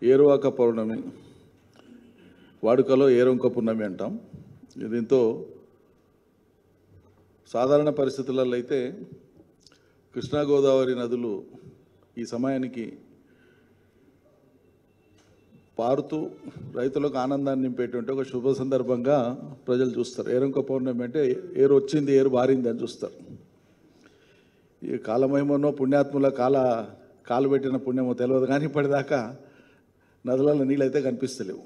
ఏరువాక పౌర్ణమి వాడుకలో ఏరుంక పున్నమి అంటాం దీంతో సాధారణ పరిస్థితులలో అయితే కృష్ణా గోదావరి నదులు ఈ సమయానికి పారుతూ రైతులకు ఆనందాన్ని నింపేటువంటి ఒక శుభ సందర్భంగా ప్రజలు చూస్తారు ఏరుంక పౌర్ణమి అంటే ఏరు వచ్చింది ఏరు బారింది అని చూస్తారు ఈ కాలమేమోనో పుణ్యాత్ముల కాల కాలు పెట్టిన పుణ్యమో తెలియదు కానీ ఇప్పటిదాకా నదులలో నీళ్ళు అయితే కనిపిస్తలేవు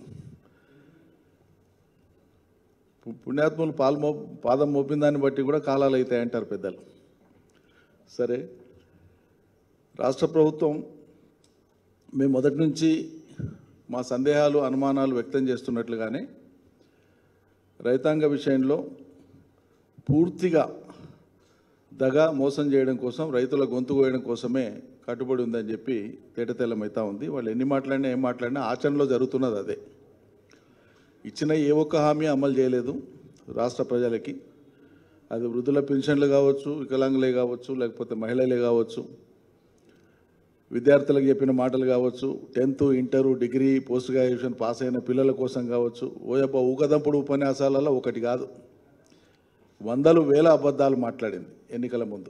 పు- పుణ్యాత్ములు పాలు మో పాదం మోపిన దాన్ని బట్టి కూడా కాలాలు అవుతాయి అంటారు పెద్దలు సరే రాష్ట్ర ప్రభుత్వం మేము మొదటి నుంచి మా సందేహాలు అనుమానాలు వ్యక్తం చేస్తున్నట్లుగానే రైతాంగ విషయంలో పూర్తిగా దగా మోసం చేయడం కోసం రైతుల గొంతు కోయడం కోసమే కట్టుబడి ఉందని చెప్పి తేటతెల్లమైతా ఉంది వాళ్ళు ఎన్ని మాట్లాడినా ఏం మాట్లాడినా ఆచరణలో జరుగుతున్నది అదే ఇచ్చిన ఏ ఒక్క హామీ అమలు చేయలేదు రాష్ట్ర ప్రజలకి అది వృద్ధుల పెన్షన్లు కావచ్చు వికలాంగులే కావచ్చు లేకపోతే మహిళలే కావచ్చు విద్యార్థులకు చెప్పిన మాటలు కావచ్చు tenth inter degree post graduation pass అయిన పిల్లల కోసం కావచ్చు ఓయప్ప ఊకదంపుడు ఉపన్యాసాలలో ఒకటి కాదు వందలు వేల అబద్ధాలు మాట్లాడింది ఎన్నికల ముందు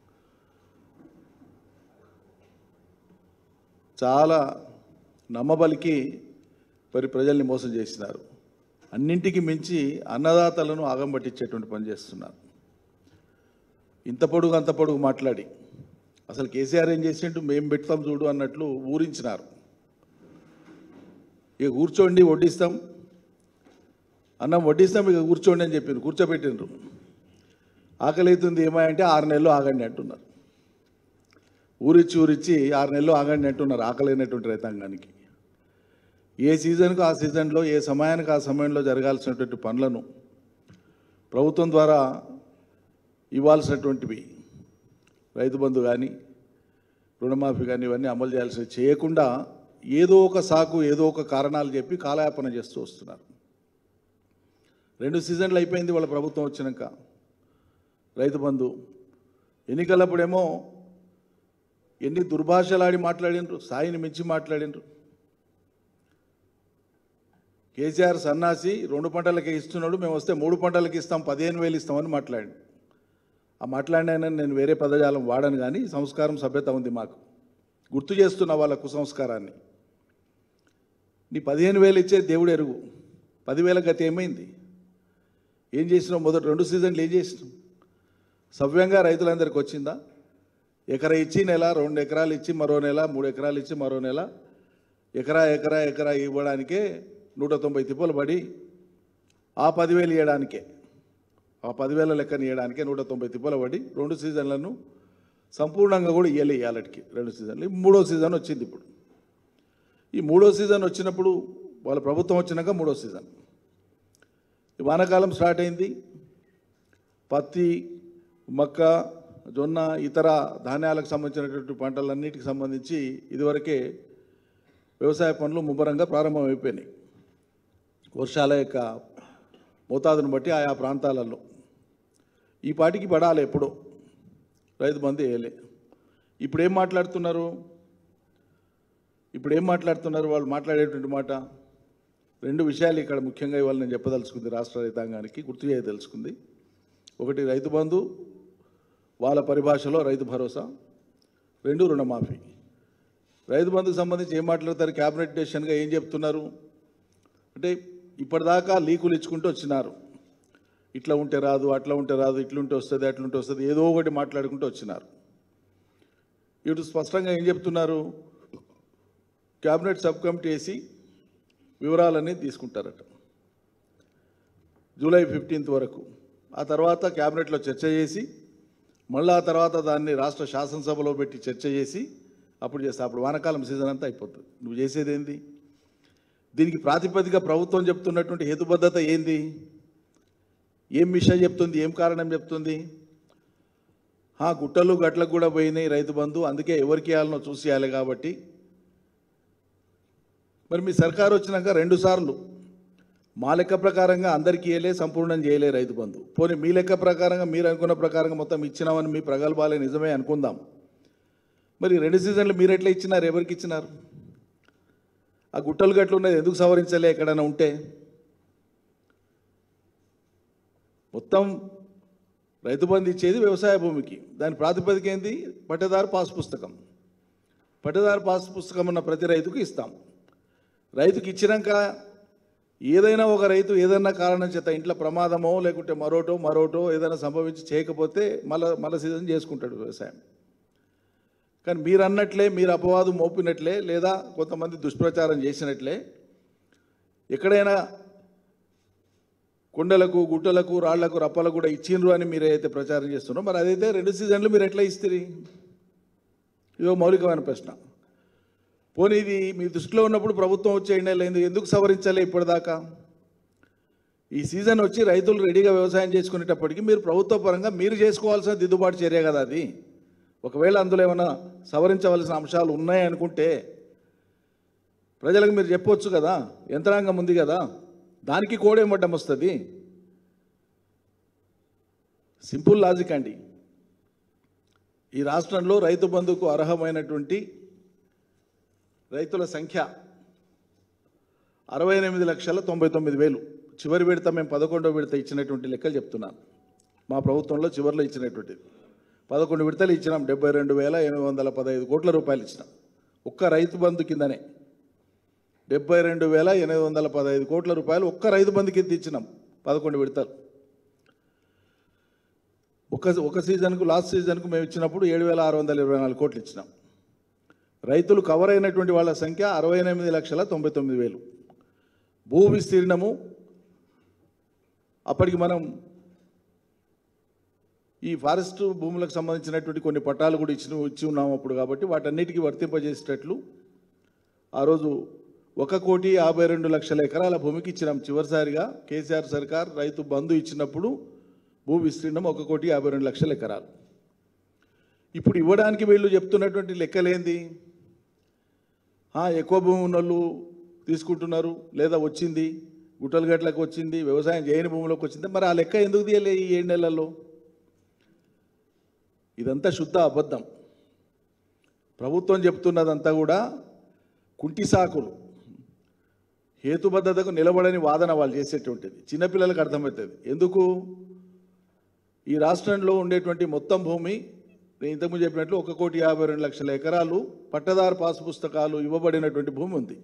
చాలా నమ్మబలికి మరి ప్రజల్ని మోసం చేసినారు అన్నింటికి మించి అన్నదాతలను ఆగం పట్టించేటువంటి పని చేస్తున్నారు ఇంత పొడుగు అంత పొడుగు మాట్లాడి అసలు కేసీఆర్ ఏం చేసిండు మేము పెడతాం చూడు అన్నట్లు ఊరించినారు ఇక కూర్చోండి వడ్డిస్తాం అన్నం వడ్డిస్తాం ఇక కూర్చోండి అని చెప్పిండ్రు కూర్చోబెట్టిండ్రు ఆకలి అవుతుంది ఏమాయంటే ఆరు నెలలు ఆగండి అంటున్నారు ఊరిచ్చి ఊరిచ్చి ఆరు నెలలు ఆగండి అంటున్నారు ఆకలి అయినటువంటి రైతాంగానికి ఏ సీజన్కు ఆ సీజన్లో ఏ సమయానికి ఆ సమయంలో జరగాల్సినటువంటి పనులను ప్రభుత్వం ద్వారా ఇవ్వాల్సినటువంటివి రైతు బంధు కానీ రుణమాఫీ కానీ ఇవన్నీ అమలు చేయాల్సి చేయకుండా ఏదో ఒక సాకు ఏదో ఒక కారణాలు చెప్పి కాలయాపన చేస్తూ వస్తున్నారు రెండు సీజన్లు అయిపోయింది వాళ్ళ ప్రభుత్వం వచ్చినాక రైతు బంధు ఎన్నికలప్పుడేమో ఎన్ని దుర్భాషలాడి మాట్లాడినరు స్థాయిని మించి మాట్లాడినరు కేసీఆర్ సన్నాసి రెండు పంటలకే ఇస్తున్నాడు మేము వస్తే మూడు పంటలకి ఇస్తాం పదిహేను వేలు ఇస్తామని మాట్లాడి ఆ మాట్లాడిన నేను వేరే పదజాలం వాడను కానీ సంస్కారం సభ్యత ఉంది మాకు గుర్తు చేస్తున్న వాళ్ళ కుసంస్కారాన్ని నీ పదిహేను వేలు ఇచ్చే దేవుడు ఎరుగు పదివేల గతి ఏమైంది ఏం చేసినావు మొదటి రెండు సీజన్లు ఏం చేసినావు సవ్యంగా రైతులందరికీ వచ్చిందా ఎకరా ఇచ్చి నెల రెండు ఎకరాలు ఇచ్చి మరో నెల మూడు ఎకరాలు ఇచ్చి మరో నెల ఎకరా ఎకరా ఎకరా ఇవ్వడానికే నూట తొంభై తిప్పలు పడి ఆ పదివేలు ఇవ్వడానికే ఆ పదివేల లెక్కన ఇవ్వడానికే నూట తొంభై తిప్పలు పడి రెండు సీజన్లను సంపూర్ణంగా కూడా ఇవ్వలే ఇవాళకి రెండు సీజన్లు ఈ మూడో సీజన్ వచ్చింది ఇప్పుడు ఈ మూడో సీజన్ వచ్చినప్పుడు వాళ్ళ ప్రభుత్వం వచ్చినాక మూడో సీజన్ ఈ వానాకాలం స్టార్ట్ అయింది పత్తి మక్క జొన్న ఇతర ధాన్యాలకు సంబంధించినటువంటి పంటలన్నిటికి సంబంధించి ఇదివరకే వ్యవసాయ పనులు ముమ్మరంగా ప్రారంభమైపోయినాయి వర్షాల యొక్క మోతాదును బట్టి ఆయా ప్రాంతాలలో ఈ పాటికి పడాలి ఎప్పుడో రైతు బంధు వేయలే ఇప్పుడు ఏం మాట్లాడుతున్నారు ఇప్పుడు ఏం మాట్లాడుతున్నారు వాళ్ళు మాట్లాడేటువంటి మాట రెండు విషయాలు ఇక్కడ ముఖ్యంగా ఇవాళ నేను చెప్పదలుచుకుంది రాష్ట్ర రైతాంగానికి గుర్తు చేయదలుచుకుంది ఒకటి రైతు బంధు వాళ్ళ పరిభాషలో రైతు భరోసా రెండు రుణమాఫీ రైతు బంధుకు సంబంధించి ఏం మాట్లాడతారు క్యాబినెట్ డెసిషన్గా ఏం చెప్తున్నారు అంటే ఇప్పటిదాకా లీకులు ఇచ్చుకుంటూ వచ్చినారు ఇట్లా ఉంటే రాదు అట్లా ఉంటే రాదు ఇట్లుంటే వస్తుంది అట్లుంటే వస్తుంది ఏదో ఒకటి మాట్లాడుకుంటూ వచ్చినారు ఇటు స్పష్టంగా ఏం చెప్తున్నారు క్యాబినెట్ సబ్ కమిటీ వేసి వివరాలన్నీ తీసుకుంటారట జూలై ఫిఫ్టీన్త్ వరకు ఆ తర్వాత క్యాబినెట్లో చర్చ చేసి మళ్ళీ ఆ తర్వాత దాన్ని రాష్ట్ర శాసనసభలో పెట్టి చర్చ చేసి అప్పుడు చేస్తా అప్పుడు వానాకాలం సీజన్ అంతా అయిపోతుంది నువ్వు చేసేది ఏంది దీనికి ప్రాతిపదిక ప్రభుత్వం చెప్తున్నటువంటి హేతుబద్ధత ఏంది ఏం విషయం చెప్తుంది ఏం కారణం చెప్తుంది ఆ గుట్టలు గట్లకు కూడా పోయినాయి రైతు బంధు అందుకే ఎవరికి ఇవ్వాలనో చూసి ఇవ్వాలి కాబట్టి మరి మీ సర్కారు వచ్చినాక రెండు సార్లు మా లెక్క ప్రకారంగా అందరికీ ఇయ్యలే సంపూర్ణం చేయలే రైతు బంధు పోనీ మీ లెక్క ప్రకారంగా మీరు అనుకున్న ప్రకారంగా మొత్తం ఇచ్చినామని మీ ప్రగల్భాలే నిజమే అనుకుందాం మరి రెండు సీజన్లు మీరు ఎట్లా ఇచ్చినారు ఎవరికి ఇచ్చినారు ఆ గుట్టలు గట్లు ఉన్నది ఎందుకు సవరించలే ఎక్కడైనా ఉంటే మొత్తం రైతు బంధు ఇచ్చేది వ్యవసాయ భూమికి దాని ప్రాతిపదిక ఏంది పట్టదారు పాస్ పుస్తకం పట్టదారు పాస్ పుస్తకం ఉన్న ప్రతి రైతుకు ఇస్తాం రైతుకి ఇచ్చినాక ఏదైనా ఒక రైతు ఏదైనా కారణం చేత ఇంట్లో ప్రమాదమో లేకుంటే మరోటో మరోటో ఏదైనా సంభవించి చేయకపోతే మళ్ళా మళ్ళా సీజన్ చేసుకుంటాడు వ్యవసాయం కానీ మీరు అన్నట్లే మీరు అపవాదు మోపినట్లే లేదా కొంతమంది దుష్ప్రచారం చేసినట్లే ఎక్కడైనా కొండలకు గుట్టలకు రాళ్లకు రప్పలకు కూడా ఇచ్చిండ్రు అని మీరు అయితే ప్రచారం చేస్తున్నారో మరి అదైతే రెండు సీజన్లు మీరు ఎట్లా ఇస్తారు ఇదో మౌలికమైన ప్రశ్న పోనీ ఇది మీ దృష్టిలో ఉన్నప్పుడు ప్రభుత్వం వచ్చే ఎండలేదు ఎందుకు సవరించలే ఇప్పటిదాకా ఈ సీజన్ వచ్చి రైతులు రెడీగా వ్యవసాయం చేసుకునేటప్పటికి మీరు ప్రభుత్వ పరంగా మీరు చేసుకోవాల్సిన దిద్దుబాటు చర్య కదా అది ఒకవేళ అందులో ఏమైనా సవరించవలసిన అంశాలు ఉన్నాయి అనుకుంటే ప్రజలకు మీరు చెప్పొచ్చు కదా యంత్రాంగం ఉంది కదా దానికి కోడేమడ్డం వస్తుంది సింపుల్ లాజిక్ అండి ఈ రాష్ట్రంలో రైతు బంధుకు అర్హమైనటువంటి రైతుల సంఖ్య అరవై ఎనిమిది లక్షల తొంభై తొమ్మిది వేలు చివరి విడత మేము పదకొండో విడత ఇచ్చినటువంటి లెక్కలు చెప్తున్నాను మా ప్రభుత్వంలో చివరిలో ఇచ్చినటువంటిది పదకొండు విడతలు ఇచ్చినాం డెబ్బై రెండు వేల ఎనిమిది వందల పదహైదు కోట్ల రూపాయలు ఇచ్చినాం ఒక్క రైతు బంధు కిందనే డెబ్బై రెండు వేల ఎనిమిది వందల పదహైదు కోట్ల రూపాయలు ఒక్క రైతు బంధు కింద ఇచ్చినాం పదకొండు విడతలు ఒక ఒక సీజన్కు లాస్ట్ సీజన్కు మేము ఇచ్చినప్పుడు ఏడు వేల ఆరు వందల ఇరవై నాలుగు కోట్లు ఇచ్చినాం రైతులు కవర్ అయినటువంటి వాళ్ళ సంఖ్య అరవై ఎనిమిది లక్షల తొంభై తొమ్మిది వేలు భూ విస్తీర్ణము అప్పటికి మనం ఈ ఫారెస్ట్ భూములకు సంబంధించినటువంటి కొన్ని పట్టాలు కూడా ఇచ్చిన ఇచ్చి ఉన్నాం అప్పుడు కాబట్టి వాటన్నిటికీ వర్తింపజేసేటట్లు ఆ రోజు ఒక కోటి యాభై రెండు లక్షల ఎకరాల భూమికి ఇచ్చినాం చివరిసారిగా కేసీఆర్ సర్కార్ రైతు బంధు ఇచ్చినప్పుడు భూ విస్తీర్ణం ఒక కోటి యాభై రెండు లక్షల ఎకరాలు ఇప్పుడు ఇవ్వడానికి వీళ్ళు చెప్తున్నటువంటి లెక్కలేంది ఆ, ఎక్కువ భూమి ఉన్నోళ్ళు తీసుకుంటున్నారు లేదా వచ్చింది గుట్టలు గట్లకు వచ్చింది వ్యవసాయం చేయని భూమిలోకి వచ్చింది మరి ఆ లెక్క ఎందుకు తీయలే ఈ ఏడు నెలల్లో ఇదంతా శుద్ధ అబద్ధం ప్రభుత్వం చెప్తున్నదంతా కూడా కుంటి సాకులు హేతుబద్ధతకు నిలబడని వాదన వాళ్ళు చేసేటువంటిది చిన్నపిల్లలకు అర్థమవుతుంది ఎందుకు ఈ రాష్ట్రంలో ఉండేటువంటి మొత్తం భూమి నేను ఇంతకుముందు చెప్పినట్లు ఒక కోటి యాభై రెండు లక్షల ఎకరాలు పట్టదారు పాస్ పుస్తకాలు ఇవ్వబడినటువంటి భూమి ఉంది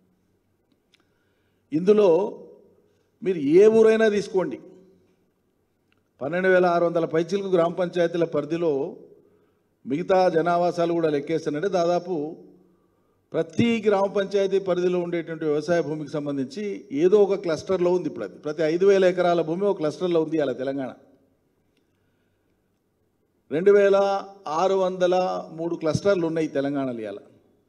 ఇందులో మీరు ఏ ఊరైనా తీసుకోండి పన్నెండు వేల ఆరు వందల పైచిలకు గ్రామ పంచాయతీల పరిధిలో మిగతా జనావాసాలు కూడా లెక్కేస్తానంటే దాదాపు ప్రతి గ్రామ పంచాయతీ పరిధిలో ఉండేటువంటి వ్యవసాయ భూమికి సంబంధించి ఏదో ఒక క్లస్టర్లో ఉంది ఇప్పుడు అది ప్రతి ఐదు వేల ఎకరాల భూమి ఒక క్లస్టర్లో ఉంది అలా తెలంగాణ రెండు వేల ఆరు వందల మూడు క్లస్టర్లు ఉన్నాయి తెలంగాణలో ఇవాళ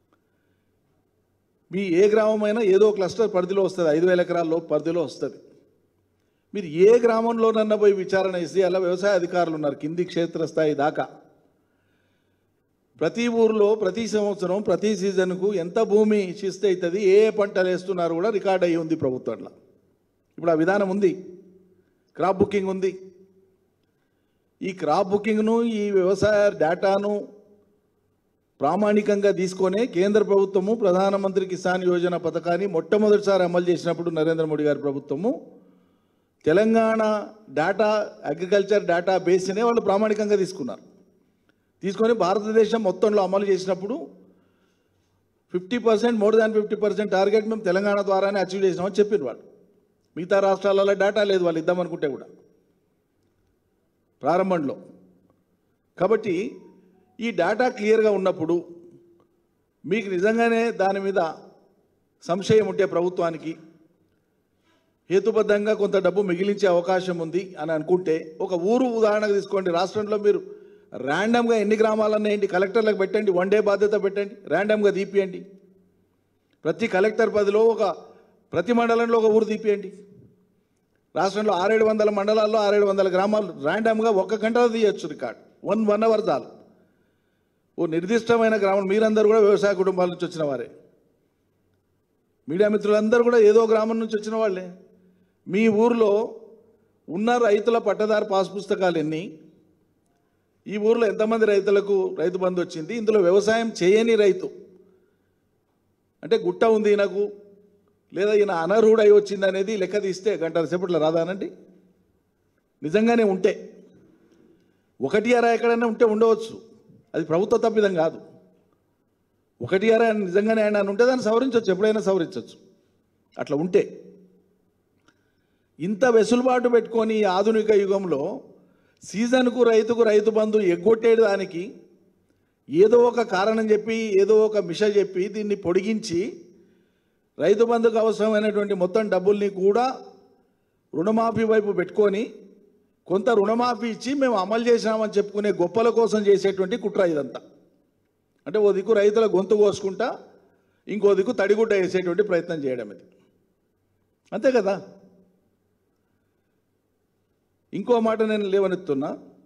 మీ ఏ గ్రామమైనా ఏదో క్లస్టర్ పరిధిలో వస్తుంది ఐదు వేల ఎకరాల్లో పరిధిలో వస్తుంది మీరు ఏ గ్రామంలోనన్నా పోయి విచారణ చేసి అలా వ్యవసాయ అధికారులు ఉన్నారు కింది క్షేత్రస్థాయి దాకా ప్రతి ఊర్లో ప్రతి సంవత్సరం ప్రతి సీజన్కు ఎంత భూమి శిస్తు అవుతుంది ఏ ఏ పంటలు వేస్తున్నారు కూడా రికార్డ్ అయ్యి ఉంది ప్రభుత్వంలో ఇప్పుడు ఆ విధానం ఉంది క్రాప్ బుకింగ్ ఉంది ఈ క్రాప్ బుకింగ్ను ఈ వ్యవసాయ డేటాను ప్రామాణికంగా తీసుకొనే కేంద్ర ప్రభుత్వము ప్రధానమంత్రి కిసాన్ యోజన పథకాన్ని మొట్టమొదటిసారి అమలు చేసినప్పుడు నరేంద్ర మోడీ గారి ప్రభుత్వము తెలంగాణ డేటా అగ్రికల్చర్ డేటా బేస్నే వాళ్ళు ప్రామాణికంగా తీసుకున్నారు తీసుకొని భారతదేశం మొత్తంలో అమలు చేసినప్పుడు fifty percent more than fifty percent target మేము తెలంగాణ ద్వారానే అచీవ్ చేసినామని చెప్పారు వాళ్ళు మిగతా రాష్ట్రాలలో డేటా లేదు వాళ్ళు ఇద్దామనుకుంటే కూడా ప్రారంభంలో కాబట్టి ఈ డేటా క్లియర్గా ఉన్నప్పుడు మీకు నిజంగానే దాని మీద సంశయం ఉంటే ప్రభుత్వానికి హేతుబద్ధంగా కొంత డబ్బు మిగిలించే అవకాశం ఉంది అని అనుకుంటే ఒక ఊరు ఉదాహరణకు తీసుకోండి రాష్ట్రంలో మీరు ర్యాండమ్గా ఎన్ని గ్రామాలన్నా ఏంటి కలెక్టర్లకు పెట్టండి వన్ డే బాధ్యత పెట్టండి ర్యాండమ్గా తీపియండి ప్రతి కలెక్టర్ పదిలో ఒక ప్రతి మండలంలో ఒక ఊరు తీపియండి రాష్ట్రంలో ఆరేడు వందల మండలాల్లో ఆరేడు వందల గ్రామాలు ర్యాండమ్గా ఒక్క గంటలో తీయొచ్చు రికార్డ్ వన్ వన్ అవర్ చాలు ఓ నిర్దిష్టమైన గ్రామం మీరందరూ కూడా వ్యవసాయ కుటుంబాల నుంచి వచ్చిన వారే మీడియా మిత్రులందరూ కూడా ఏదో గ్రామం నుంచి వచ్చిన వాళ్ళే మీ ఊర్లో ఉన్న రైతుల పట్టదారు పాస్ పుస్తకాలు ఎన్ని ఈ ఊర్లో ఎంతమంది రైతులకు రైతు బంధు వచ్చింది ఇందులో వ్యవసాయం చేయని రైతు అంటే గుట్ట ఉంది ఈయనకు లేదా ఈయన అనర్హుడై వచ్చింది అనేది లెక్క తీస్తే గంటల సేపట్లో రాదానండి నిజంగానే ఉంటే ఒకటి అర ఎక్కడైనా ఉంటే ఉండవచ్చు అది ప్రభుత్వ తప్పిదం కాదు ఒకటి అర నిజంగానే ఆయన ఉంటే దాన్ని సవరించవచ్చు ఎప్పుడైనా సవరించవచ్చు అట్లా ఉంటే ఇంత వెసులుబాటు పెట్టుకొని ఈ ఆధునిక యుగంలో సీజన్కు రైతుకు రైతు బంధు ఎగ్గొట్టేడు దానికి ఏదో ఒక కారణం చెప్పి ఏదో ఒక మిష చెప్పి దీన్ని పొడిగించి రైతు బంధుకు అవసరమైనటువంటి మొత్తం డబ్బుల్ని కూడా రుణమాఫీ వైపు పెట్టుకొని కొంత రుణమాఫీ ఇచ్చి మేము అమలు చేసినామని చెప్పుకునే గొప్పల కోసం చేసేటువంటి కుట్ర ఇదంతా అంటే ఓ దిక్కు రైతుల గొంతు కోసుకుంటా ఇంకో దిక్కు తడిగుడ్డ వేసేటువంటి ప్రయత్నం చేయడం ఇది అంతే కదా ఇంకో మాట నేను లేవనెత్తున్నా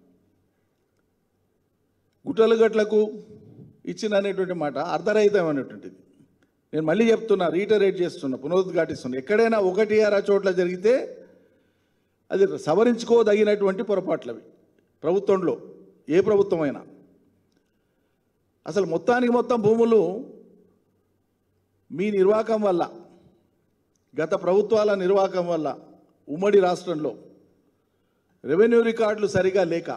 గుట్టలు గట్లకు ఇచ్చిన అనేటువంటి మాట అర్ధరహితం అనేటువంటిది నేను మళ్ళీ చెప్తున్నా రీటరేట్ చేస్తున్నా పునరుద్ఘాటిస్తున్నా ఎక్కడైనా ఒకటి అర చోట్ల జరిగితే అది సవరించుకోదగినటువంటి పొరపాట్లు అవి ప్రభుత్వంలో ఏ ప్రభుత్వమైనా అసలు మొత్తానికి మొత్తం భూములు మీ నిర్వాహకం వల్ల గత ప్రభుత్వాల నిర్వాహకం వల్ల ఉమ్మడి రాష్ట్రంలో రెవెన్యూ రికార్డులు సరిగా లేక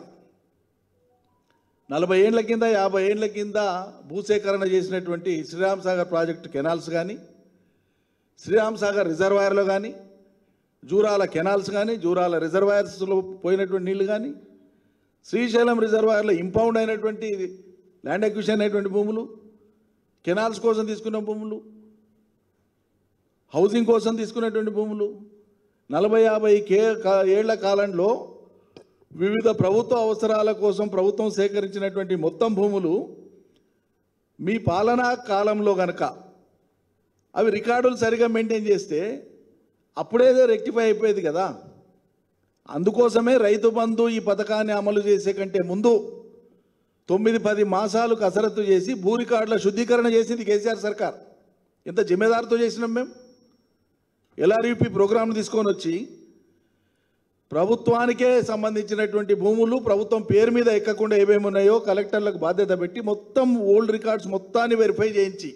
నలభై ఏండ్ల కింద యాభై ఏండ్ల కింద భూసేకరణ చేసినటువంటి శ్రీరామ్ సాగర్ ప్రాజెక్టు కెనాల్స్ కానీ శ్రీరామ్ సాగర్ రిజర్వాయర్లో కానీ జూరాల కెనాల్స్ కానీ జూరాల రిజర్వాయర్స్లో పోయినటువంటి నీళ్లు కానీ శ్రీశైలం రిజర్వాయర్లో ఇంపౌండ్ అయినటువంటి ల్యాండ్ అక్విజిషన్ అయినటువంటి భూములు కెనాల్స్ కోసం తీసుకున్న భూములు హౌసింగ్ కోసం తీసుకున్నటువంటి భూములు నలభై యాభై కే కా- ఏళ్ల కాలంలో వివిధ ప్రభుత్వ అవసరాల కోసం ప్రభుత్వం సేకరించినటువంటి మొత్తం భూములు మీ పాలనా కాలంలో గనక అవి రికార్డులు సరిగా మెయింటైన్ చేస్తే అప్పుడేదో రెక్టిఫై అయిపోయేది కదా అందుకోసమే రైతు బంధు ఈ పథకాన్ని అమలు చేసే కంటే ముందు తొమ్మిది పది మాసాలు కసరత్తు చేసి భూ రికార్డుల శుద్ధీకరణ చేసింది కేసీఆర్ సర్కార్ ఎంత జిమ్మేదారితో చేసినాం మేము ఎల్ఆర్యూపీ ప్రోగ్రాం తీసుకొని వచ్చి ప్రభుత్వానికే సంబంధించినటువంటి భూములు ప్రభుత్వం పేరు మీద ఎక్కకుండా ఏమేమి ఉన్నాయో కలెక్టర్లకు బాధ్యత పెట్టి మొత్తం ఓల్డ్ రికార్డ్స్ మొత్తాన్ని వెరిఫై చేయించి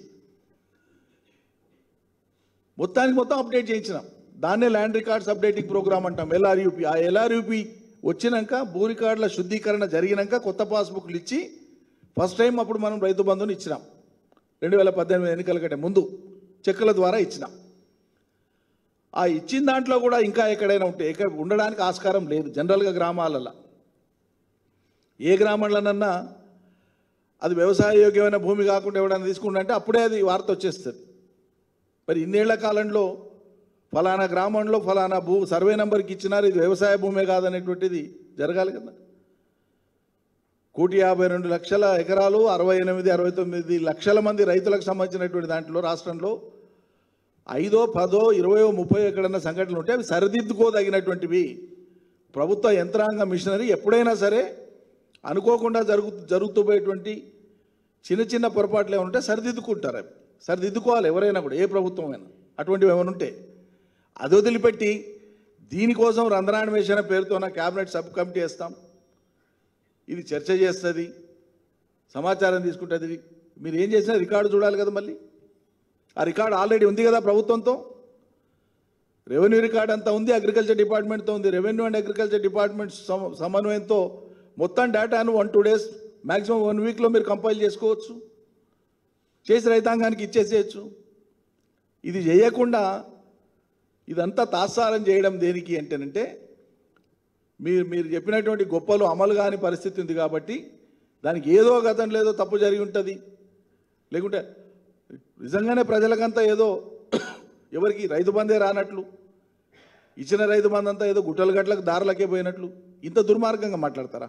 మొత్తానికి మొత్తం అప్డేట్ చేయించినాం దాన్నే ల్యాండ్ రికార్డ్స్ అప్డేటింగ్ ప్రోగ్రామ్ అంటాం ఎల్ఆర్యూపీ ఆ ఎల్ఆర్యూపీ వచ్చినాక భూ రికార్డుల శుద్ధీకరణ జరిగినాక కొత్త పాస్బుక్లు ఇచ్చి ఫస్ట్ టైం అప్పుడు మనం రైతు బంధుని ఇచ్చినాం రెండు వేల పద్దెనిమిది ఎన్నికల కంటే ముందు చెక్కుల ద్వారా ఇచ్చినాం ఆ ఇచ్చిన దాంట్లో కూడా ఇంకా ఎక్కడైనా ఉంటే ఎక్కడ ఉండడానికి ఆస్కారం లేదు జనరల్గా గ్రామాలలో ఏ గ్రామంలోనన్నా అది వ్యవసాయ యోగ్యమైన భూమి కాకుండా ఎవడన్నా తీసుకుంటే అప్పుడే అది వార్త వచ్చేస్తుంది మరి ఇన్నేళ్ల కాలంలో ఫలానా గ్రామంలో ఫలానా భూ సర్వే నెంబర్కి ఇచ్చినారు ఇది వ్యవసాయ భూమే కాదనేటువంటిది జరగాలి కదా కోటి యాభై రెండు లక్షల ఎకరాలు అరవై ఎనిమిది అరవై తొమ్మిది లక్షల మంది రైతులకు సంబంధించినటువంటి దాంట్లో రాష్ట్రంలో ఐదో పదో ఇరవయో ముప్పై ఎక్కడన్నా సంఘటనలు ఉంటే అవి సరిదిద్దుకోదగినటువంటివి ప్రభుత్వ యంత్రాంగ మిషనరీ ఎప్పుడైనా సరే అనుకోకుండా జరుగు జరుగుతూ పోయేటువంటి చిన్న చిన్న పొరపాట్లు ఏమైనా ఉంటే సరిదిద్దుకుంటారు అవి సరిదిద్దుకోవాలి ఎవరైనా కూడా ఏ ప్రభుత్వం అయినా అటువంటివి ఏమైనా ఉంటే అది వదిలిపెట్టి దీనికోసం రంధ్రాన్వేషణ పేరుతో నా క్యాబినెట్ సబ్ కమిటీ వేస్తాం ఇది చర్చ చేస్తుంది సమాచారం తీసుకుంటుంది మీరు ఏం చేసినా రికార్డు చూడాలి కదా మళ్ళీ ఆ రికార్డు ఆల్రెడీ ఉంది కదా ప్రభుత్వంతో రెవెన్యూ రికార్డ్ అంతా ఉంది అగ్రికల్చర్ డిపార్ట్మెంట్తో ఉంది రెవెన్యూ అండ్ అగ్రికల్చర్ డిపార్ట్మెంట్ సమ- సమన్వయంతో మొత్తం డేటాను one two days maximum one వీక్లో మీరు కంపైల్ చేసుకోవచ్చు చేసి రైతాంగానికి ఇచ్చేసేయచ్చు ఇది చేయకుండా ఇదంతా తాత్సారం చేయడం దేనికి అంటేనంటే మీరు మీరు చెప్పినటువంటి గొప్పలు అమలు కాని పరిస్థితి ఉంది కాబట్టి దానికి ఏదో గతం లేదో తప్పు జరిగి ఉంటుంది లేకుంటే నిజంగానే ప్రజలకంతా ఏదో ఎవరికి రైతు బందే రానట్లు ఇచ్చిన రైతు బంధు అంతా ఏదో గుట్టలు గట్లకు దారులకే పోయినట్లు ఇంత దుర్మార్గంగా మాట్లాడతారా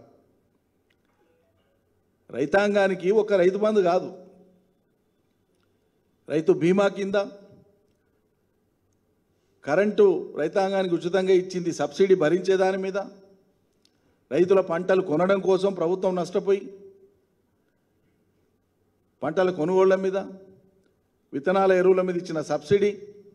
రైతాంగానికి ఒక రైతు బంధు కాదు రైతు బీమా కింద కరెంటు రైతాంగానికి ఉచితంగా ఇచ్చింది సబ్సిడీ భరించే దాని మీద రైతుల పంటలు కొనడం కోసం ప్రభుత్వం నష్టపోయి పంటల కొనుగోళ్ల మీద విత్తనాల ఎరువుల మీద ఇచ్చిన సబ్సిడీ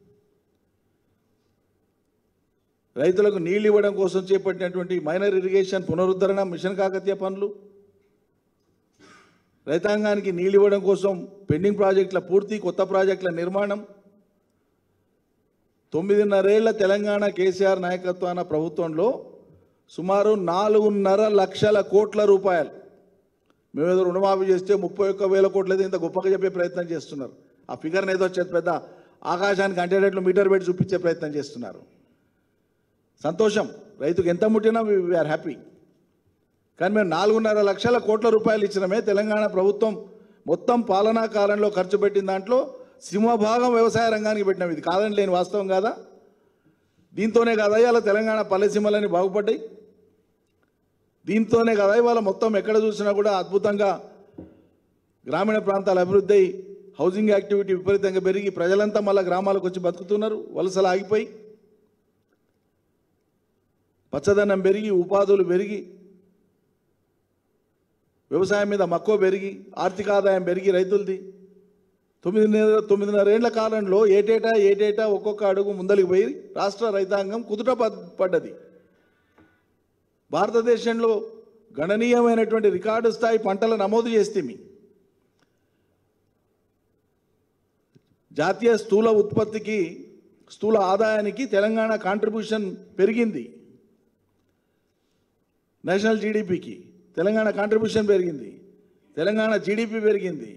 రైతులకు నీళ్ళు ఇవ్వడం కోసం చేపట్టినటువంటి మైనర్ ఇరిగేషన్ పునరుద్ధరణ మిషన్ కాకతీయ పనులు రైతాంగానికి నీళ్ళు ఇవ్వడం కోసం పెండింగ్ ప్రాజెక్టుల పూర్తి కొత్త ప్రాజెక్టుల నిర్మాణం తొమ్మిదిన్నరేళ్ల తెలంగాణ కేసీఆర్ నాయకత్వాన ప్రభుత్వంలో సుమారు నాలుగున్నర లక్షల కోట్ల రూపాయలు మేమేదో రుణమాఫీ చేస్తే ముప్పై ఒక్క వేల కోట్లది ఇంత గొప్పగా చెప్పే ప్రయత్నం చేస్తున్నారు ఆ ఫిగర్ని ఏదో చేతి పెద్ద ఆకాశానికి అంటేటట్లు మీటర్ పెట్టి చూపించే ప్రయత్నం చేస్తున్నారు సంతోషం రైతుకు ఎంత ముట్టినా వీఆర్ హ్యాపీ కానీ మేము నాలుగున్నర లక్షల కోట్ల రూపాయలు ఇచ్చినమే తెలంగాణ ప్రభుత్వం మొత్తం పాలనా కాలంలో ఖర్చు పెట్టిన దాంట్లో సింహభాగం వ్యవసాయ రంగానికి పెట్టినాం ఇది కాదని లేని వాస్తవం కాదా దీంతోనే కదా ఇవాళ తెలంగాణ పల్లెసీమలని బాగుపడ్డాయి దీంతోనే కదా ఇవాళ మొత్తం ఎక్కడ చూసినా కూడా అద్భుతంగా గ్రామీణ ప్రాంతాల అభివృద్ధి అయి హౌసింగ్ యాక్టివిటీ విపరీతంగా పెరిగి ప్రజలంతా మళ్ళీ గ్రామాలకు వచ్చి బతుకుతున్నారు వలసలు ఆగిపోయి పచ్చదనం పెరిగి ఉపాధులు పెరిగి వ్యవసాయం మీద మక్కువ పెరిగి ఆర్థిక ఆదాయం పెరిగి రైతులది తొమ్మిదిన్నర తొమ్మిదిన్నరేళ్ల కాలంలో ఏటేటా ఏటేటా ఒక్కొక్క అడుగు ముందలికి పోయి రాష్ట్ర రైతాంగం కుదుట పడ్- పడ్డది భారతదేశంలో గణనీయమైనటువంటి రికార్డు స్థాయి పంటల నమోదు చేస్తే జాతీయ స్థూల ఉత్పత్తికి స్థూల ఆదాయానికి తెలంగాణ కాంట్రిబ్యూషన్ పెరిగింది నేషనల్ జీడిపికి తెలంగాణ కాంట్రిబ్యూషన్ పెరిగింది తెలంగాణ జీడిపి పెరిగింది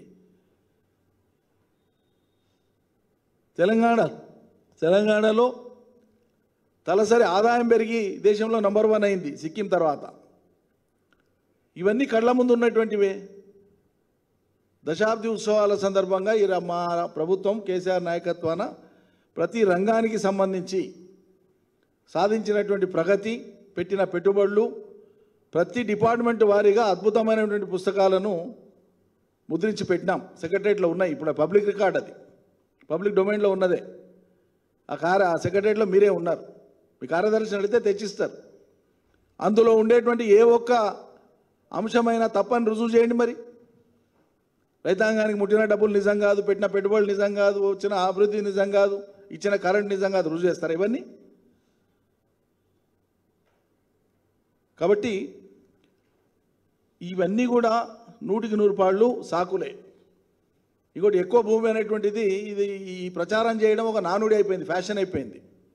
తెలంగాణ తెలంగాణలో తలసరి ఆదాయం పెరిగి దేశంలో నంబర్ వన్ అయింది సిక్కిం తర్వాత ఇవన్నీ కళ్ళ ముందు ఉన్నటువంటివే దశాబ్ది ఉత్సవాల సందర్భంగా ఈ ర- మా ప్రభుత్వం కేసీఆర్ నాయకత్వాన ప్రతి రంగానికి సంబంధించి సాధించినటువంటి ప్రగతి పెట్టిన పెట్టుబడులు ప్రతి డిపార్ట్మెంట్ వారీగా అద్భుతమైనటువంటి పుస్తకాలను ముద్రించి పెట్టినాం సెక్రటరియట్లో ఉన్నాయి ఇప్పుడు పబ్లిక్ రికార్డ్ అది పబ్లిక్ డొమైన్లో ఉన్నదే ఆ కార ఆ సెక్రటరియట్లో మీరే ఉన్నారు మీ కార్యదర్శిని అడిగితే తెచ్చిస్తారు అందులో ఉండేటువంటి ఏ ఒక్క అంశమైనా తప్పని రుజువు చేయండి మరి రైతాంగానికి ముట్టిన డబ్బులు నిజం కాదు పెట్టిన పెట్టుబడులు నిజం కాదు వచ్చిన అభివృద్ధి నిజం కాదు ఇచ్చిన కరెంట్ నిజం కాదు రుజువు చేస్తారు ఇవన్నీ కాబట్టి ఇవన్నీ కూడా నూటికి నూరు పాళ్ళు సాకులే ఇంకోటి ఎక్కువ భూమి అనేటువంటిది ఇది ఈ ప్రచారం చేయడం ఒక నానుడి అయిపోయింది ఫ్యాషన్ అయిపోయింది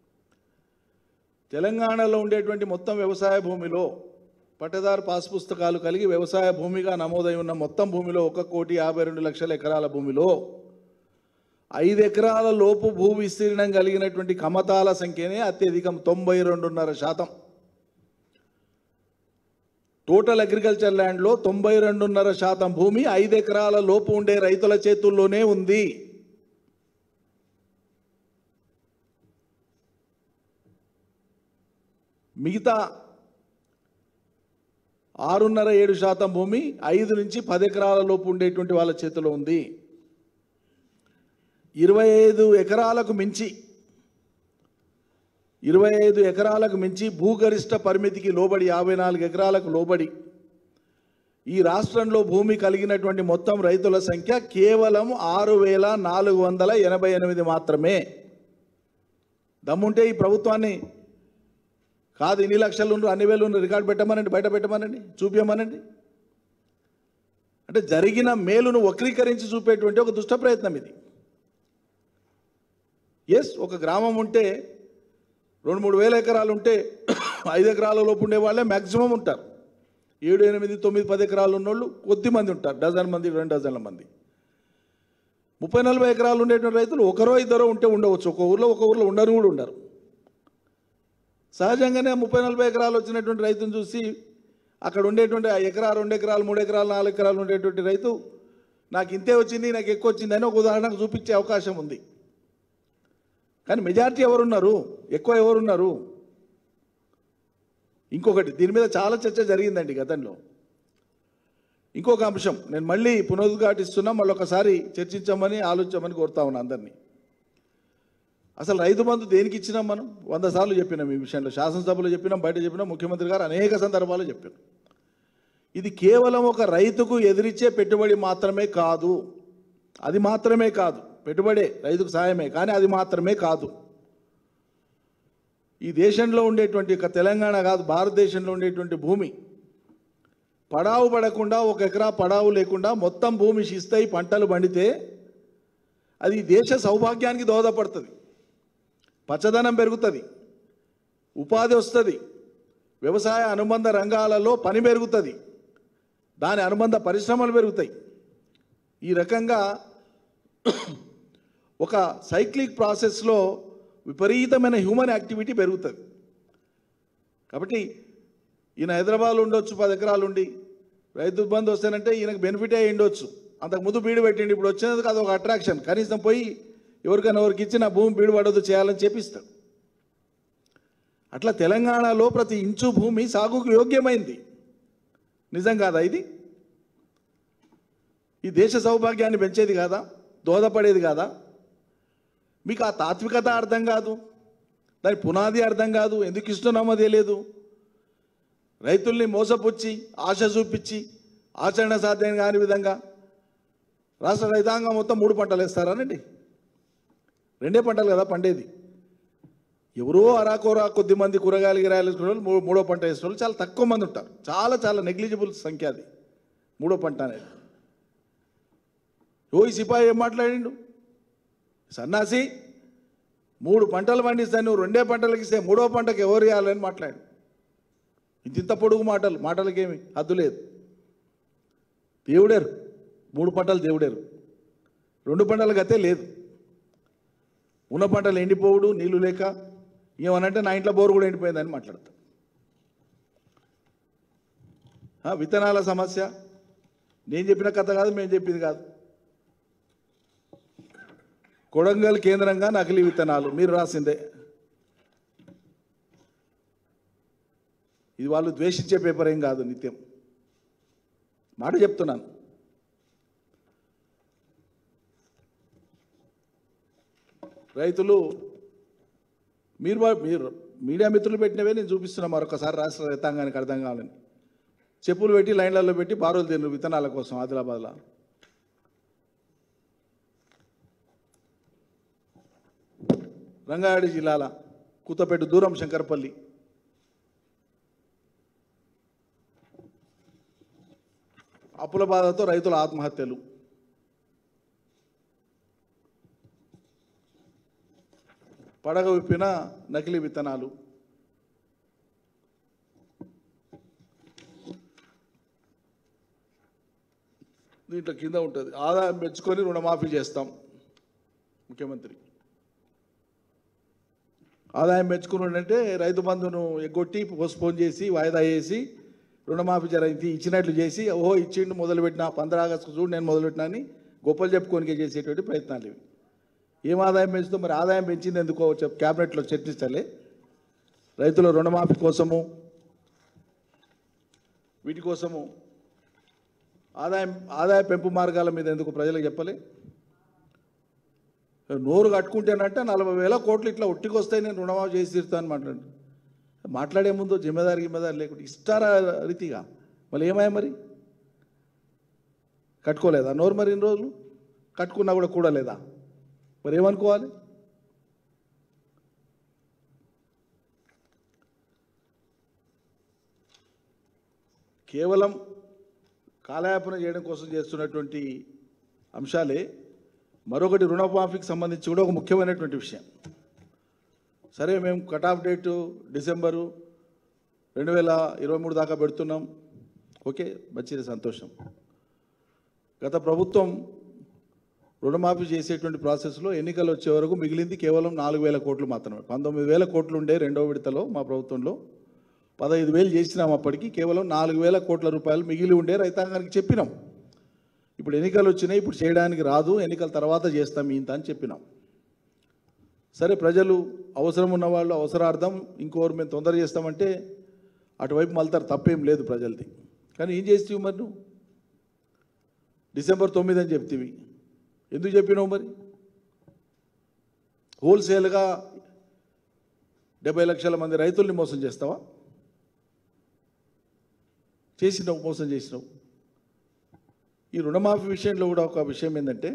తెలంగాణలో ఉండేటువంటి మొత్తం వ్యవసాయ భూమిలో పట్టదారు పాస్ పుస్తకాలు కలిగి వ్యవసాయ భూమిగా నమోదై ఉన్న మొత్తం భూమిలో ఒక కోటి యాభై రెండు లక్షల ఎకరాల భూమిలో ఐదు ఎకరాల లోపు భూ విస్తీర్ణం కలిగినటువంటి కమతాల సంఖ్యనే అత్యధికం తొంభై రెండున్నర శాతం టోటల్ అగ్రికల్చర్ ల్యాండ్లో తొంభై రెండున్నర శాతం భూమి ఐదు ఎకరాల లోపు ఉండే రైతుల చేతుల్లోనే ఉంది మిగతా ఆరున్నర ఏడు శాతం భూమి ఐదు నుంచి పది ఎకరాల లోపు ఉండేటువంటి వాళ్ళ చేతిలో ఉంది ఇరవై ఐదు ఎకరాలకు మించి ఇరవై ఐదు ఎకరాలకు మించి భూగరిష్ట పరిమితికి లోబడి యాభై నాలుగు ఎకరాలకు లోబడి ఈ రాష్ట్రంలో భూమి కలిగినటువంటి మొత్తం రైతుల సంఖ్య కేవలం ఆరు వేల నాలుగు వందల ఎనభై ఎనిమిది మాత్రమే దమ్ముంటే ఈ ప్రభుత్వాన్ని కాదు ఇన్ని లక్షలు ఉండ్రు, అన్ని వేలు ఉండ్రు, రికార్డు పెట్టమనండి బయట పెట్టమనండి చూపించమనండి అంటే జరిగిన మేలును వక్రీకరించి చూపేటువంటి ఒక దుష్ట ప్రయత్నం ఇది ఎస్ ఒక గ్రామం ఉంటే రెండు మూడు వేల ఎకరాలు ఉంటే ఐదు ఎకరాల లోపు ఉండే వాళ్ళే మ్యాక్సిమం ఉంటారు ఏడు ఎనిమిది తొమ్మిది పది ఎకరాలు ఉన్నోళ్ళు కొద్ది మంది ఉంటారు డజన్ మంది రెండు డజన్ల మంది ముప్పై నలభై ఎకరాలు ఉండేటువంటి రైతులు ఒకరో ఇద్దరో ఉంటే ఉండవచ్చు ఒక ఊర్లో ఒక ఊర్లో ఉండరు కూడా ఉండరు సహజంగానే ముప్పై నలభై ఎకరాలు వచ్చినటువంటి రైతును చూసి అక్కడ ఉండేటువంటి ఆ ఎకరా రెండు ఎకరాలు మూడు ఎకరాలు నాలుగు ఎకరాలు ఉండేటువంటి రైతు నాకు ఇంతే వచ్చింది నాకు ఎక్కువ వచ్చింది అని ఒక ఉదాహరణకు చూపించే అవకాశం ఉంది కానీ మెజారిటీ ఎవరున్నారు ఎక్కువ ఎవరున్నారు ఇంకొకటి దీని మీద చాలా చర్చ జరిగిందండి గతంలో ఇంకొక అంశం నేను మళ్ళీ పునరుద్ఘాటిస్తున్నా మళ్ళీ ఒకసారి చర్చించమని ఆలోచించమని కోరుతా ఉన్నా అందరినీ అసలు రైతు బంధు దేనికి ఇచ్చినాం మనం వంద సార్లు చెప్పినాం ఈ విషయంలో శాసనసభలో చెప్పినాం బయట చెప్పినాం ముఖ్యమంత్రి గారు అనేక సందర్భాల్లో చెప్పారు ఇది కేవలం ఒక రైతుకు ఎదిరిచ్చే పెట్టుబడి మాత్రమే కాదు అది మాత్రమే కాదు పెట్టుబడే రైతుకు సాయమే కానీ అది మాత్రమే కాదు ఈ దేశంలో ఉండేటువంటి ఒక తెలంగాణ కాదు భారతదేశంలో ఉండేటువంటి భూమి పడావు పడకుండా ఒక ఎకరా పడావు లేకుండా మొత్తం భూమి శిస్తాయి పంటలు పండితే అది దేశ సౌభాగ్యానికి దోహదపడుతుంది పచ్చదనం పెరుగుతుంది ఉపాధి వస్తుంది వ్యవసాయ అనుబంధ రంగాలలో పని పెరుగుతుంది దాని అనుబంధ పరిశ్రమలు పెరుగుతాయి ఈ రకంగా ఒక సైక్లిక్ ప్రాసెస్లో విపరీతమైన హ్యూమన్ యాక్టివిటీ పెరుగుతుంది కాబట్టి ఈయన హైదరాబాద్లో ఉండొచ్చు పది ఎకరాలు ఉండి రైతు బంధు వస్తేనంటే ఈయనకు బెనిఫిట్ అయ్యి ఉండొచ్చు అంతకు ముందు బీడు పెట్టిండి ఇప్పుడు వచ్చినందుకు అది ఒక అట్రాక్షన్ కనీసం పోయి ఎవరికైనా ఎవరికి ఇచ్చిన భూమి బీడు పడదు చేయాలని చెప్పిస్తాడు అట్లా తెలంగాణలో ప్రతి ఇంచు భూమి సాగుకు యోగ్యమైంది నిజం కాదా ఇది ఈ దేశ సౌభాగ్యాన్ని పెంచేది కాదా దోహదపడేది కాదా మీకు ఆ తాత్వికత అర్థం కాదు దాని పునాది అర్థం కాదు ఎందుకు ఇస్తున్నామో తెలియదు రైతుల్ని మోసపుచ్చి ఆశ చూపించి ఆచరణ సాధ్యం కాని విధంగా రాష్ట్ర రైతాంగం మొత్తం మూడు పంటలు వేస్తారానండి రెండే పంటలు కదా పండేది ఎవరో అరాకోరా కొద్ది మంది కూరగాయలు గిరాయలు వేసుకునే వాళ్ళు మూ- మూడో పంట వేసిన వాళ్ళు చాలా తక్కువ మంది ఉంటారు చాలా చాలా నెగ్లిజిబుల్ సంఖ్య అది మూడో పంట అనేది ఓ ఈ సిపాయి ఏం మాట్లాడిండు సన్నాసి మూడు పంటలు పండిస్తే నువ్వు రెండే పంటలకు ఇస్తే మూడో పంటకు ఎవరు ఇవ్వాలని మాట్లాడు ఇంత ఇంత పొడుగు మాటలు మాటలకేమి హద్దు లేదు దేవుడేరు మూడు పంటలు దేవుడేరు రెండు పంటల గతే లేదు ఉన్న పంటలు ఎండిపోవుడు నీళ్లు లేక ఏమనంటే నా ఇంట్లో బోరు కూడా ఎండిపోయిందని మాట్లాడతాం ఆ, విత్తనాల సమస్య నేను చెప్పిన కథ కాదు మేము చెప్పింది కాదు కొడంగల్ కేంద్రంగా నకిలీ విత్తనాలు మీరు రాసిందే ఇది వాళ్ళు ద్వేషించే పేపర్ ఏం కాదు నిత్యం మాట చెప్తున్నాను రైతులు మీరు వా- మీరు మీడియా మిత్రులు పెట్టినవే నేను చూపిస్తున్నా మరొకసారి రాష్ట్ర రైతాంగానికి అర్థం కావాలని చెప్పులు పెట్టి లైన్లలో పెట్టి బారోలు తిన్నారు విత్తనాల కోసం ఆదిలాబాద్లో రంగారెడ్డి జిల్లాల కూతపేట దూరం శంకరపల్లి అప్పుల బాధతో రైతుల ఆత్మహత్యలు పడగ విప్పిన నకిలీ విత్తనాలు దీంట్లో కింద ఉంటుంది ఆదాయం పెంచుకొని రుణమాఫీ చేస్తాం ముఖ్యమంత్రి ఆదాయం పెంచుకున్నాడంటే రైతు బంధును ఎగ్గొట్టి పోస్ట్పోన్ చేసి వాయిదా వేసి రుణమాఫీ జర ఇది ఇచ్చినట్లు చేసి ఓహో ఇచ్చిండు మొదలుపెట్టిన పంద్రా ఆగస్టు చూడు నేను మొదలుపెట్టినా అని గొప్పలు చెప్పుకోనికే చేసేటువంటి ప్రయత్నాలు ఇవి ఏం ఆదాయం పెంచుతాం మరి ఆదాయం పెంచింది ఎందుకో చెప్ క్యాబినెట్లో చర్చించాలి రైతుల రుణమాఫీ కోసము వీటి కోసము ఆదాయం ఆదాయ పెంపు మార్గాల మీద ఎందుకు ప్రజలకు చెప్పలే నోరు కట్టుకుంటేనంటే నలభై వేల కోట్లు ఇట్లా ఒట్టికొస్తాయి నేను రుణమాఫీ చేసి తీరుతాను మాట్లాడు మాట్లాడే ముందు జిమ్మేదారి గిమ్మేదారి లేకుండా ఇస్తారా రీతిగా మళ్ళీ ఏమాయ మరి కట్టుకోలేదా నోరు మరి ఇన్ని రోజులు కట్టుకున్నా కూడా కూడలేదా మరి ఏమనుకోవాలి కేవలం కాలయాపన చేయడం కోసం చేస్తున్నటువంటి అంశాలే మరొకటి రుణమాఫీకి సంబంధించి కూడా ఒక ముఖ్యమైనటువంటి విషయం సరే మేము కట్ ఆఫ్ డేటు డిసెంబరు రెండు వేల ఇరవై మూడు దాకా పెడుతున్నాం ఓకే మంచిది సంతోషం గత ప్రభుత్వం రుణమాఫీ చేసేటువంటి ప్రాసెస్లో ఎన్నికలు వచ్చే వరకు మిగిలింది కేవలం నాలుగు వేల కోట్లు మాత్రమే పంతొమ్మిది వేల కోట్లు ఉండే రెండో విడతలో మా ప్రభుత్వంలో పదహైదు వేలు చేసినాం అప్పటికి కేవలం నాలుగు వేల కోట్ల రూపాయలు మిగిలి ఉండే రైతాంగానికి చెప్పినాం ఇప్పుడు ఎన్నికలు వచ్చినాయి ఇప్పుడు చేయడానికి రాదు ఎన్నికల తర్వాత చేస్తాం ఇంత అని చెప్పినాం సరే ప్రజలు అవసరం ఉన్న వాళ్ళు అవసరార్థం ఇంకోరు మేము తొందర చేస్తామంటే అటువైపు మళ్తారు తప్పేం లేదు ప్రజలది కానీ ఏం చేస్తావు మరి నువ్వు డిసెంబర్ తొమ్మిది అని చెప్తివి ఎందుకు చెప్పినావు మరి హోల్సేల్గా డెబ్బై లక్షల మంది రైతుల్ని మోసం చేస్తావా చేసినావు మోసం చేసినావు ఈ రుణమాఫీ విషయంలో కూడా ఒక విషయం ఏంటంటే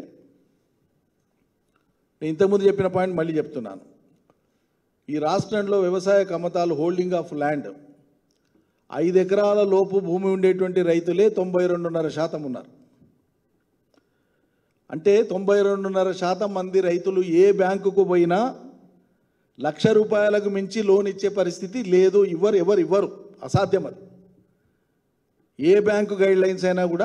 నేను ఇంతకుముందు చెప్పిన పాయింట్ మళ్ళీ చెప్తున్నాను ఈ రాష్ట్రంలో వ్యవసాయ కమతాలు హోల్డింగ్ ఆఫ్ ల్యాండ్ ఐదు ఎకరాల లోపు భూమి ఉండేటువంటి రైతులే తొంభై రెండున్నర శాతం ఉన్నారు అంటే తొంభై రెండున్నర శాతం మంది రైతులు ఏ బ్యాంకుకు పోయినా లక్ష రూపాయలకు మించి లోన్ ఇచ్చే పరిస్థితి లేదు ఇవ్వరు ఎవరు ఇవ్వరు అసాధ్యం అది ఏ బ్యాంకు గైడ్ లైన్స్ అయినా కూడా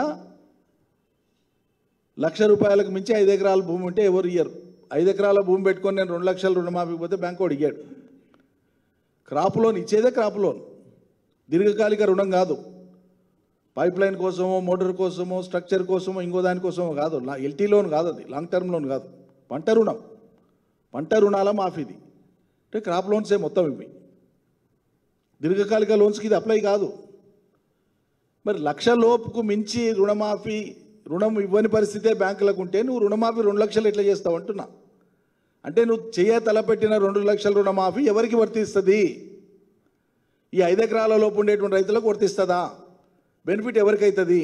లక్ష రూపాయలకు మించి ఐదు ఎకరాల భూమి ఉంటే ఎవరు ఇయ్యరు ఐదు ఎకరాల భూమి పెట్టుకొని నేను రెండు లక్షల రుణమాఫీ పోతే బ్యాంకు వాడు ఇయ్యాడు క్రాప్ లోన్ ఇచ్చేదే క్రాప్ లోన్ దీర్ఘకాలిక రుణం కాదు పైప్ లైన్ కోసమో మోటార్ కోసమో స్ట్రక్చర్ కోసమో ఇంకో దానికోసమో కాదు ఎల్టీ లోన్ కాదు అది లాంగ్ టర్మ్ లోన్ కాదు పంట రుణం పంట రుణాల మాఫీది అంటే క్రాప్ లోన్సే మొత్తం ఇవి దీర్ఘకాలిక లోన్స్కి ఇది అప్లై కాదు మరి లక్ష లోపుకు మించి రుణమాఫీ రుణం ఇవ్వని పరిస్థితే బ్యాంకులకు ఉంటే నువ్వు రుణమాఫీ రెండు లక్షలు ఎట్లా చేస్తావు అంటున్నా అంటే నువ్వు చేయ తలపెట్టిన రెండు లక్షల రుణమాఫీ ఎవరికి వర్తిస్తుంది ఈ ఐదు ఎకరాల లోపు ఉండేటువంటి రైతులకు వర్తిస్తుందా బెనిఫిట్ ఎవరికి అవుతుంది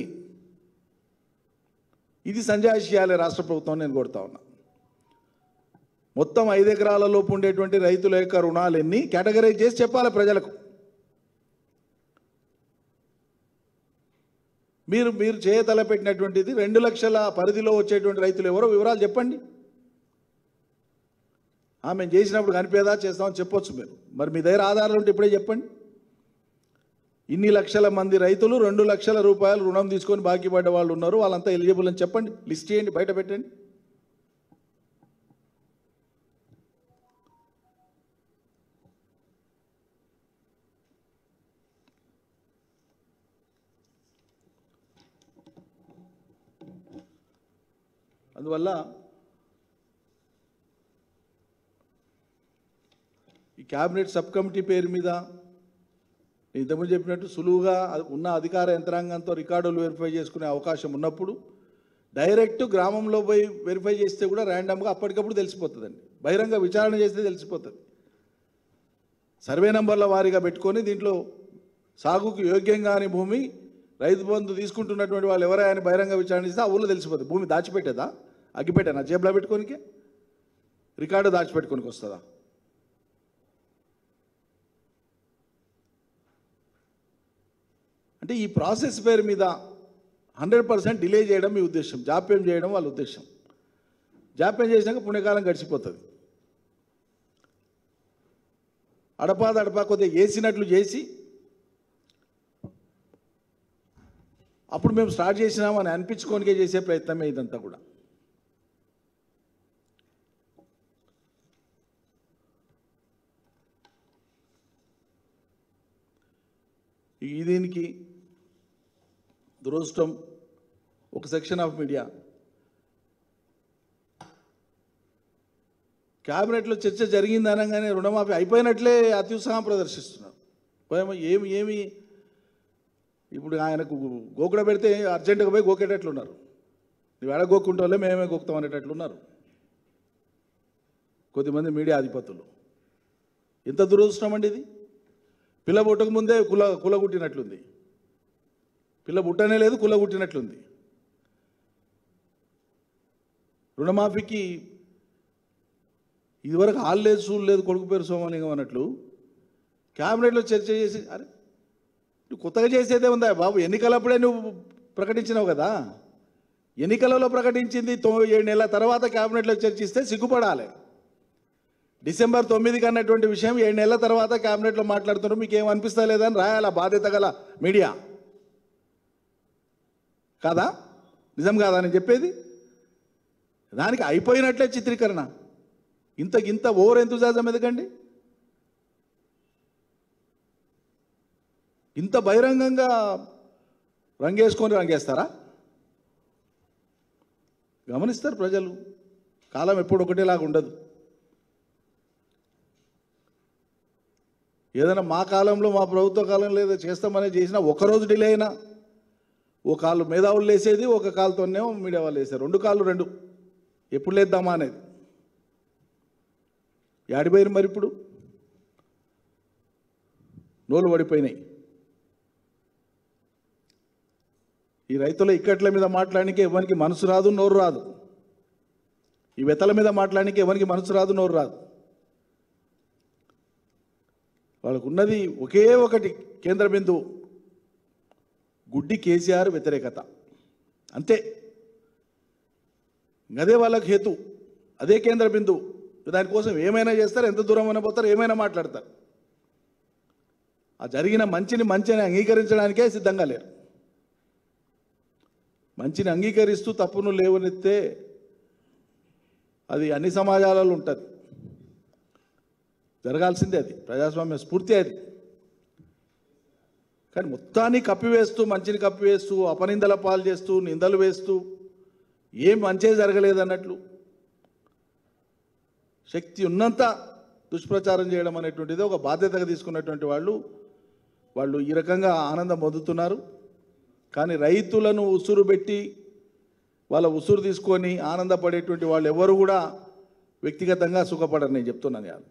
ఇది సంజాయిషి చేయాలి రాష్ట్ర ప్రభుత్వం నేను కోరుతా ఉన్నా మొత్తం ఐదు ఎకరాల లోపు ఉండేటువంటి రైతుల యొక్క రుణాలు ఎన్ని కేటగరైజ్ చేసి చెప్పాలి ప్రజలకు మీరు మీరు చేయతలపెట్టినటువంటిది రెండు లక్షల పరిధిలో వచ్చేటువంటి రైతులు ఎవరో వివరాలు చెప్పండి ఆ, మేము చేసినప్పుడు కనిపేదా చేస్తామని చెప్పొచ్చు మీరు మరి మీ దగ్గర ఆధారాలు ఉంటే ఇప్పుడే చెప్పండి ఇన్ని లక్షల మంది రైతులు రెండు లక్షల రూపాయలు రుణం తీసుకొని బాకీ పడ్డ వాళ్ళు ఉన్నారు వాళ్ళంతా ఎలిజిబుల్ అని చెప్పండి లిస్ట్ చేయండి బయట పెట్టండి అందువల్ల ఈ క్యాబినెట్ సబ్ కమిటీ పేరు మీద నేను ఇంతకుముందు చెప్పినట్టు సులువుగా అది ఉన్న అధికార యంత్రాంగంతో రికార్డులు వెరిఫై చేసుకునే అవకాశం ఉన్నప్పుడు డైరెక్ట్ గ్రామంలో పోయి వెరిఫై చేస్తే కూడా ర్యాండమ్గా అప్పటికప్పుడు తెలిసిపోతుందండి బహిరంగ విచారణ చేస్తే తెలిసిపోతుంది సర్వే నంబర్ల వారీగా పెట్టుకొని దీంట్లో సాగుకు యోగ్యం కాని భూమి రైతు బంధు తీసుకుంటున్నటువంటి వాళ్ళు ఎవరైనా అని బహిరంగ విచారణ చేస్తే ఆ ఊళ్ళో తెలిసిపోతుంది భూమి దాచిపెట్టేదా అగ్గిపెట్టేనా జేబులో పెట్టుకోనికి రికార్డు దాచిపెట్టుకోనికి వస్తుందా అంటే ఈ ప్రాసెస్ పేరు మీద హండ్రెడ్ పర్సెంట్ డిలే చేయడం మీ ఉద్దేశం జాప్యం చేయడం వాళ్ళ ఉద్దేశం జాప్యం చేసినాక పుణ్యకాలం గడిచిపోతుంది అడపా దడపా కొద్దిగా వేసినట్లు చేసి అప్పుడు మేము స్టార్ట్ చేసినామని అనిపించుకోనికే చేసే ప్రయత్నమే ఇదంతా కూడా ఈ దీనికి దురదృష్టం ఒక సెక్షన్ ఆఫ్ మీడియా క్యాబినెట్లో చర్చ జరిగింది అనగానే రుణమాఫీ అయిపోయినట్లే అత్యుత్సాహం ప్రదర్శిస్తున్నారు పోయేమో ఏమి ఏమి ఇప్పుడు ఆయనకు గోకుడ పెడితే అర్జెంటుగా పోయి గోకేటట్లున్నారు నువ్వు ఎడ గోక్కుంటే మేమే గోకుతాం అనేటట్లున్నారు కొద్దిమంది మీడియా అధిపతులు ఎంత దురదృష్టం అండి ఇది పిల్ల పుట్టక ముందే కుల కుల కుట్టినట్లుంది పిల్ల పుట్టనే లేదు కుల కుట్టినట్లుంది రుణమాఫీకి ఇదివరకు ఆళ్ళు లేదు సూళ్ళు లేదు కొడుకు పేరు సోమలింగం అన్నట్లు క్యాబినెట్లో చర్చ చేసి అరే నువ్వు కొత్తగా చేసేదే ఉందా బాబు ఎన్నికలప్పుడే నువ్వు ప్రకటించినావు కదా ఎన్నికలలో ప్రకటించింది తొ ఏడు నెలల తర్వాత క్యాబినెట్లో చర్చిస్తే సిగ్గుపడాలి డిసెంబర్ తొమ్మిదికి అన్నటువంటి విషయం ఏడు నెలల తర్వాత క్యాబినెట్లో మాట్లాడుతున్నారు మీకు ఏం అనిపిస్తా లేదని రాయాల బాధ్యత గల మీడియా కాదా నిజం కాదా నేను చెప్పేది దానికి అయిపోయినట్లే చిత్రీకరణ ఇంత ఇంత ఓవర్ ఎంతుజాజం ఎందుకండి ఇంత బహిరంగంగా రంగేసుకొని రంగేస్తారా గమనిస్తారు ప్రజలు కాలం ఎప్పుడు ఒకటేలాగా ఉండదు ఏదైనా మా కాలంలో మా ప్రభుత్వ కాలంలో ఏదో చేస్తామని చేసినా ఒకరోజు డిలే అయినా ఒక కాళ్ళు మేధావులు లేసేది ఒక కాలుతోనేమో మీడియా వాళ్ళు వేసారు రెండు కాళ్ళు రెండు ఎప్పుడు లేద్దామా అనేది యాడిపోయారు మరి ఇప్పుడు నోలు పడిపోయినాయి ఈ రైతుల ఇక్కట్ల మీద మాట్లాడడానికి ఎవరికి మనసు రాదు నోరు రాదు ఈ వెతల మీద మాట్లాడడానికి ఎవరికి మనసు రాదు నోరు రాదు వాళ్ళకు ఉన్నది ఒకే ఒకటి కేంద్ర బిందువు గుడ్డి కేసీఆర్ వ్యతిరేకత అంతే అదే వాళ్ళకి హేతు అదే కేంద్ర బిందువు దానికోసం ఏమైనా చేస్తారు ఎంత దూరం అయినా పోతారు ఏమైనా మాట్లాడతారు ఆ జరిగిన మంచిని మంచిని అంగీకరించడానికే సిద్ధంగా లేరు మంచిని అంగీకరిస్తూ తప్పును లేవనెత్తే అది అన్ని సమాజాలలో ఉంటుంది జరగాల్సిందే అది ప్రజాస్వామ్య స్ఫూర్తి అది కానీ మొత్తాన్ని కప్పివేస్తూ మంచిని కప్పివేస్తూ అపనిందల పాలు చేస్తూ నిందలు వేస్తూ ఏం మంచే జరగలేదన్నట్లు శక్తి ఉన్నంత దుష్ప్రచారం చేయడం అనేటువంటిది ఒక బాధ్యతగా తీసుకున్నటువంటి వాళ్ళు వాళ్ళు ఈ రకంగా ఆనందం పొందుతున్నారు కానీ రైతులను ఉసురు పెట్టి వాళ్ళ ఉసురు తీసుకొని ఆనందపడేటువంటి వాళ్ళు ఎవరు కూడా వ్యక్తిగతంగా సుఖపడరు నేను చెప్తున్నాను ఇవాళ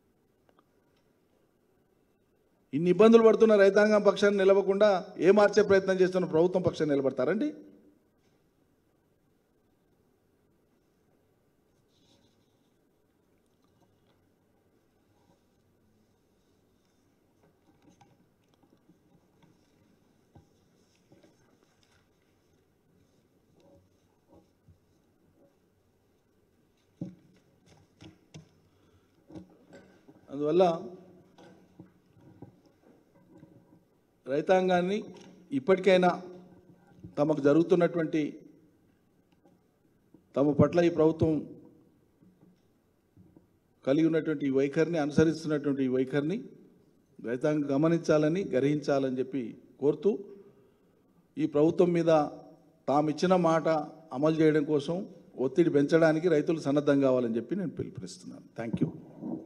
ఇన్ని ఇబ్బందులు పడుతున్న రైతాంగం పక్షాన్ని నిలవకుండా ఏ మార్చే ప్రయత్నం చేస్తున్న ప్రభుత్వం పక్షాన్ని నిలబడతారండి అందువల్ల రైతాంగాన్ని ఇప్పటికైనా తమకు జరుగుతున్నటువంటి తమ పట్ల ఈ ప్రభుత్వం కలిగి ఉన్నటువంటి ఈ వైఖరిని అనుసరిస్తున్నటువంటి ఈ వైఖరిని రైతాంగం గమనించాలని గ్రహించాలని చెప్పి కోరుతూ ఈ ప్రభుత్వం మీద తాము ఇచ్చిన మాట అమలు చేయడం కోసం ఒత్తిడి పెంచడానికి రైతులు సన్నద్ధం కావాలని చెప్పి నేను పిలుపునిస్తున్నాను థ్యాంక్ యూ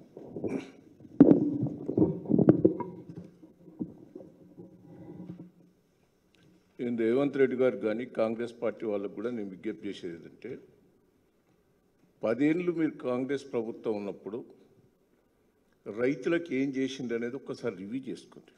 నేను రేవంత్ రెడ్డి గారు కానీ కాంగ్రెస్ పార్టీ వాళ్ళకు కూడా నేను విజ్ఞప్తి చేసేది ఏంటంటే పదేళ్ళు మీరు కాంగ్రెస్ ప్రభుత్వం ఉన్నప్పుడు రైతులకు ఏం చేసింది అనేది ఒక్కసారి రివ్యూ చేసుకోండి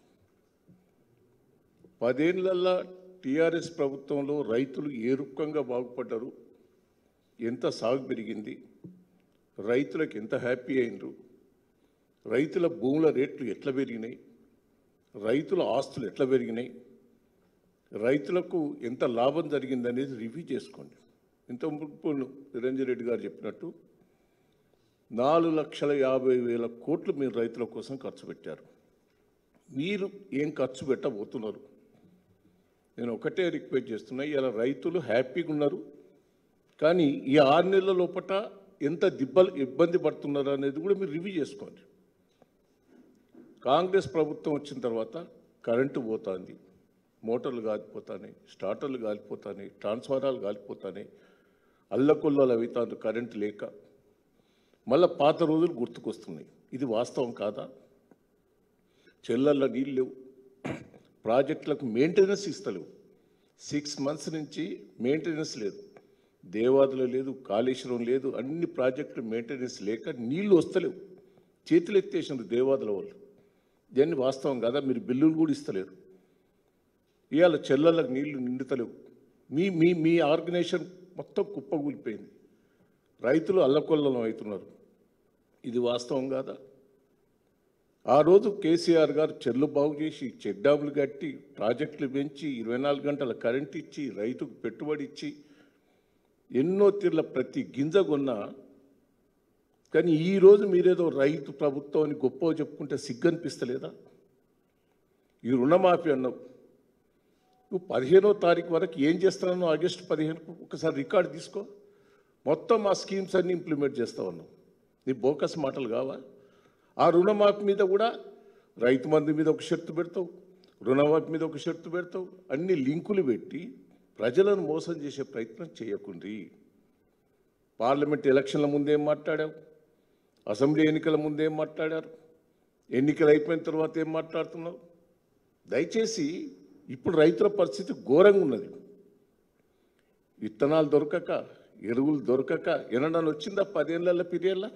పదేళ్లల్లా టీఆర్ఎస్ ప్రభుత్వంలో రైతులు ఏ రూపంగా బాగుపడ్డారు ఎంత సాగు పెరిగింది రైతులకు ఎంత హ్యాపీ అయినరు రైతుల భూముల రేట్లు ఎట్లా పెరిగినాయి రైతుల ఆస్తులు ఎట్లా పెరిగినాయి రైతులకు ఎంత లాభం జరిగిందనేది రివ్యూ చేసుకోండి ఇంత మునుపు నిరంజన్ రెడ్డి గారు చెప్పినట్టు నాలుగు లక్షల యాభై వేల కోట్లు మీరు రైతుల కోసం ఖర్చు పెట్టారు మీరు ఏం ఖర్చు పెట్టబోతున్నారు నేను ఒకటే రిక్వెస్ట్ చేస్తున్నా ఇలా రైతులు హ్యాపీగా ఉన్నారు కానీ ఈ ఆరు నెలల లోపట ఎంత దిబ్బలు ఇబ్బంది పడుతున్నారు అనేది కూడా మీరు రివ్యూ చేసుకోండి కాంగ్రెస్ ప్రభుత్వం వచ్చిన తర్వాత కరెంటు పోతుంది మోటార్లు కాలిపోతాయి స్టార్టర్లు కాలిపోతాయి ట్రాన్స్ఫారాలు కాలిపోతాయి అల్లకొల్లలు అవుతారు కరెంటు లేక మళ్ళీ పాత రోజులు గుర్తుకొస్తున్నాయి ఇది వాస్తవం కాదా చెల్లల్లో నీళ్ళు లేవు ప్రాజెక్టులకు మెయింటెనెన్స్ ఇస్తలేవు సిక్స్ మంత్స్ నుంచి మెయింటెనెన్స్ లేదు దేవాదులు లేదు కాళేశ్వరం లేదు అన్ని ప్రాజెక్టులు మెయింటెనెన్స్ లేక నీళ్లు వస్తలేవు చేతులు ఎత్తేసినారు దేవాదుల వాళ్ళు దాన్ని వాస్తవం కదా మీరు బిల్లులు కూడా ఇస్తలేరు ఇవాళ చెల్లెళ్ళకు నీళ్లు నిండుతలేవు మీ మీ మీ ఆర్గనైజేషన్ మొత్తం కుప్పగూలిపోయింది రైతులు అల్లకొల్లం అవుతున్నారు ఇది వాస్తవం కాదా ఆ రోజు కేసీఆర్ గారు చెల్లు బాగు చేసి చెక్ డ్యాములు కట్టి ప్రాజెక్టులు పెంచి ఇరవై నాలుగు గంటల కరెంట్ ఇచ్చి రైతుకు పెట్టుబడి ఇచ్చి ఎన్నో తీర్ల ప్రతి గింజ కొన్నా కానీ ఈరోజు మీరేదో రైతు ప్రభుత్వం అని గొప్ప చెప్పుకుంటే సిగ్గనిపిస్తలేదా ఈ రుణమాఫీ అన్నావు నువ్వు పదిహేనో తారీఖు వరకు ఏం చేస్తున్నావు ఆగస్టు పదిహేనుకు ఒకసారి రికార్డు తీసుకో మొత్తం ఆ స్కీమ్స్ అన్ని ఇంప్లిమెంట్ చేస్తా ఉన్నావు నీ బోకస్ మాటలు కావా ఆ రుణమాఫీ మీద కూడా రైతు మంది మీద ఒక షరతు పెడతావు రుణమాఫీ మీద ఒక షరతు పెడతావు అన్ని లింకులు పెట్టి ప్రజలను మోసం చేసే ప్రయత్నం చేయకుండ్రి పార్లమెంట్ ఎలక్షన్ల ముందేం మాట్లాడావు అసెంబ్లీ ఎన్నికల ముందేం మాట్లాడారు ఎన్నికలు అయిపోయిన తర్వాత ఏం మాట్లాడుతున్నావు దయచేసి ఇప్పుడు రైతుల పరిస్థితి ఘోరంగా ఉన్నది విత్తనాలు దొరకక ఎరువులు దొరకక ఎనడని వచ్చిందా పదేళ్ళ పీరియడ్ల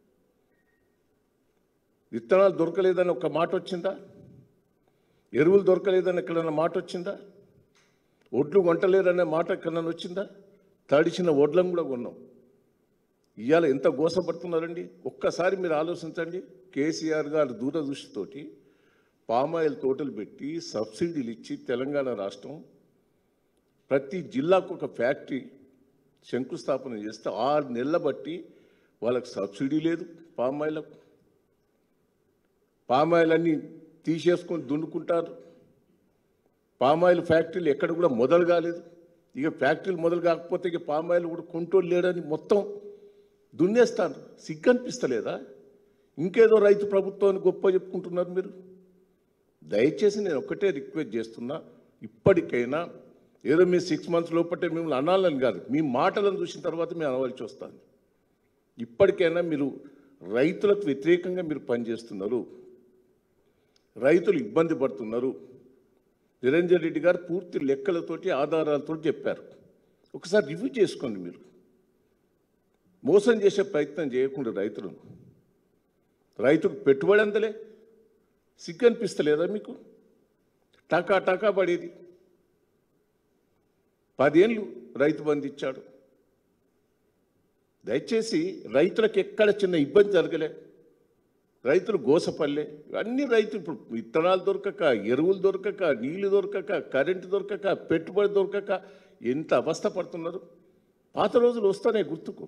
విత్తనాలు దొరకలేదని ఒక మాట వచ్చిందా ఎరువులు దొరకలేదని ఎక్కడన్నా మాట వచ్చిందా ఒడ్లు కొంటలేరనే మాట ఎక్కడన్నా వచ్చిందా తడిచిన ఒడ్లను కూడా కొన్నాం ఇవాళ ఎంత గోసపడుతున్నారండి ఒక్కసారి మీరు ఆలోచించండి కేసీఆర్ గారు దూరదృష్టితోటి పామాయిల్ తోటలు పెట్టి సబ్సిడీలు ఇచ్చి తెలంగాణ రాష్ట్రం ప్రతి జిల్లాకు ఒక ఫ్యాక్టరీ శంకుస్థాపన చేస్తే ఆరు నెలల బట్టి వాళ్ళకి సబ్సిడీ లేదు పామాయిలకు పామాయిల్ అన్నీ తీసేసుకొని దున్నుకుంటారు పామాయిల్ ఫ్యాక్టరీలు ఎక్కడ కూడా మొదలు కాలేదు ఇక ఫ్యాక్టరీలు మొదలు కాకపోతే ఇక పామాయిల్ కూడా కొంటోళ్ళు లేడని మొత్తం దున్నేస్తాను సిగ్గు అనిపిస్తలేదా ఇంకేదో రైతు ప్రభుత్వాన్ని గొప్ప చెప్పుకుంటున్నారు మీరు దయచేసి నేను ఒక్కటే రిక్వెస్ట్ చేస్తున్నా ఇప్పటికైనా ఏదో మీ సిక్స్ మంత్స్ లోపటే మిమ్మల్ని అనాలని కాదు మీ మాటలను చూసిన తర్వాత మేము అనవలసి వస్తాను ఇప్పటికైనా మీరు రైతులకు వ్యతిరేకంగా మీరు పనిచేస్తున్నారు రైతులు ఇబ్బంది పడుతున్నారు నిరంజన్ రెడ్డి గారు పూర్తి లెక్కలతోటి ఆధారాలతో చెప్పారు ఒకసారి రివ్యూ చేసుకోండి మీరు మోసం చేసే ప్రయత్నం చేయకుండా రైతులను రైతుకు పెట్టుబడి అందలే సిగ్గు అనిపిస్తలేదా మీకు టకా టకా పడేది పదేళ్ళు రైతు బంధు ఇచ్చాడు దయచేసి రైతులకు ఎక్కడ చిన్న ఇబ్బంది జరగలే రైతులు గోసపల్లె అన్ని రైతులు ఇప్పుడు విత్తనాలు దొరకక ఎరువులు దొరకక నీళ్లు దొరకక కరెంటు దొరకక పెట్టుబడి దొరకక ఎంత అవస్థ పడుతున్నారు పాత రోజులు వస్తానే గుర్తుకు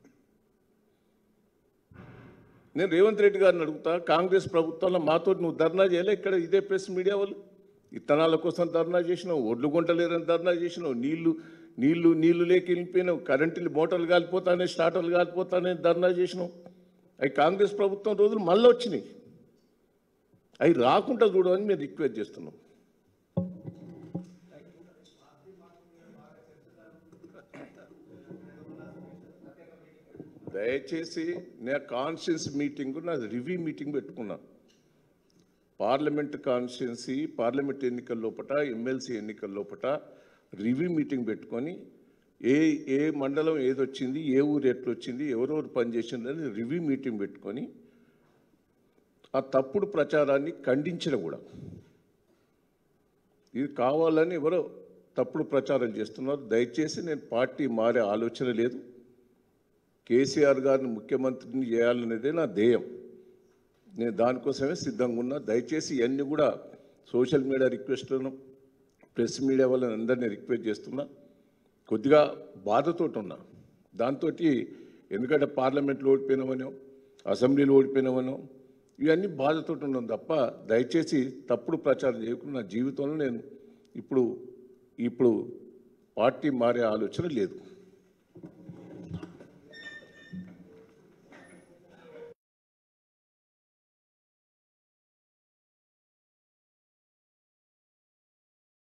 నేను రేవంత్ రెడ్డి గారిని అడుగుతా కాంగ్రెస్ ప్రభుత్వంలో మాతో నువ్వు ధర్నా చేయలే ఇక్కడ ఇదే ప్రెస్ మీడియా వాళ్ళు ఇత్తనాల కోసం ధర్నా చేసినావు ఒడ్లు గుంటలేరని ధర్నా చేసినావు నీళ్లు నీళ్లు నీళ్లు లేక వెళ్ళిపోయినావు కరెంటు మోటార్లు కాలిపోతానే స్టార్టర్లు కాలిపోతానే ధర్నా చేసినావు అవి కాంగ్రెస్ ప్రభుత్వం రోజులు మళ్ళీ వచ్చినాయి అవి రాకుండా చూడమని మేము రిక్వెస్ట్ చేస్తున్నాం దయచేసి నా కాన్షియన్స్ మీటింగ్ నా రివ్యూ మీటింగ్ పెట్టుకున్నా పార్లమెంట్ కాన్స్టిట్యున్సీ పార్లమెంట్ ఎన్నికల లోపట ఎమ్మెల్సీ ఎన్నికల లోపట రివ్యూ మీటింగ్ పెట్టుకొని ఏ ఏ మండలం ఏదొచ్చింది ఏ ఊరు ఎట్లొచ్చింది ఎవరెవరు పనిచేసిందని రివ్యూ మీటింగ్ పెట్టుకొని ఆ తప్పుడు ప్రచారాన్ని ఖండించిన కూడా ఇది కావాలని ఎవరో తప్పుడు ప్రచారం చేస్తున్నారు దయచేసి నేను పార్టీ మారే ఆలోచన లేదు కేసీఆర్ గారిని ముఖ్యమంత్రిని చేయాలనేదే నా ధ్యేయం నేను దానికోసమే సిద్ధంగా ఉన్నా దయచేసి ఇవన్నీ కూడా సోషల్ మీడియా రిక్వెస్ట్లను ప్రెస్ మీడియా వాళ్ళని అందరినీ రిక్వెస్ట్ చేస్తున్నా కొద్దిగా బాధతో ఉన్నా దాంతో ఎందుకంటే పార్లమెంట్లో ఓడిపోయినామనో అసెంబ్లీలో ఓడిపోయినామనో ఇవన్నీ బాధతో ఉన్నాం తప్ప దయచేసి తప్పుడు ప్రచారం చేయకుండా నా జీవితంలో నేను ఇప్పుడు ఇప్పుడు పార్టీ మారే ఆలోచన లేదు